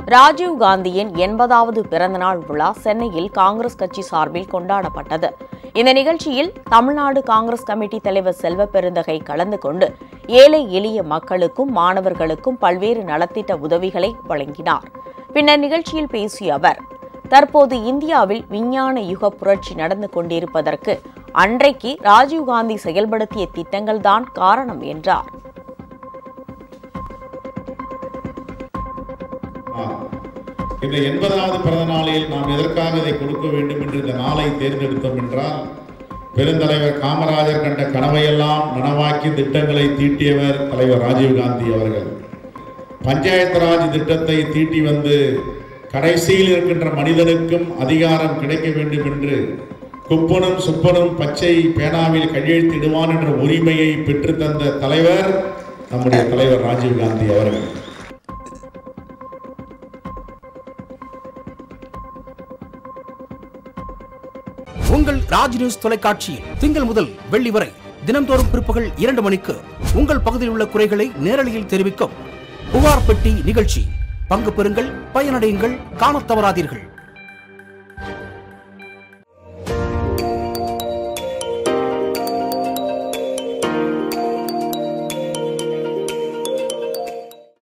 ராஜீவ் காந்தியின் எண்பதாவது பிறந்தநாள் விழா சென்னையில் காங்கிரஸ் கட்சி சார்பில் கொண்டாடப்பட்டது இந்த நிகழ்ச்சியில் தமிழ்நாடு காங்கிரஸ் கமிட்டி தலைவர் செல்வ பெருந்தகை கலந்து கொண்டு ஏழை எளிய மக்களுக்கும் மாணவர்களுக்கும் பல்வேறு நலத்திட்ட உதவிகளை வழங்கினார் பின்னர் நிகழ்ச்சியில் பேசிய அவர் தற்போது இந்தியாவில் விஞ்ஞான யுக புரட்சி நடந்து கொண்டிருப்பதற்கு அன்றைக்கு ராஜீவ்காந்தி செயல்படுத்திய திட்டங்கள்தான் காரணம் என்றார் இந்த எண்பதாவது பிறந்த நாளில் நாம் எதற்காக இதை கொடுக்க வேண்டும் என்று இந்த நாளை தேர்ந்தெடுத்தோம் என்றால் பெருந்தலைவர் காமராஜர் கண்ட கனவையெல்லாம் நனவாக்கி திட்டங்களை தீட்டியவர் தலைவர் ராஜீவ்காந்தி அவர்கள் பஞ்சாயத்து ராஜ் திட்டத்தை தீட்டி வந்து கடைசியில் இருக்கின்ற மனிதனுக்கும் அதிகாரம் கிடைக்க வேண்டும் என்று குப்பனும் சுப்பனும் பச்சை பேனாவில் கையெழுத்திடுவான் என்ற உரிமையை பெற்றுத்தந்த தலைவர் நம்முடைய தலைவர் ராஜீவ்காந்தி அவர்கள் உங்கள் ராஜ் நியூஸ் தொலைக்காட்சியில் திங்கள் முதல் வெள்ளி வரை தினம்தோறும் பிற்பகல் இரண்டு மணிக்கு உங்கள் பகுதியில் உள்ள குறைகளை நேரலையில் தெரிவிக்கும் புகார் பெட்டி நிகழ்ச்சி பங்கு பெறுங்கள் பயனடையுங்கள் காணத் தவறாதீர்கள்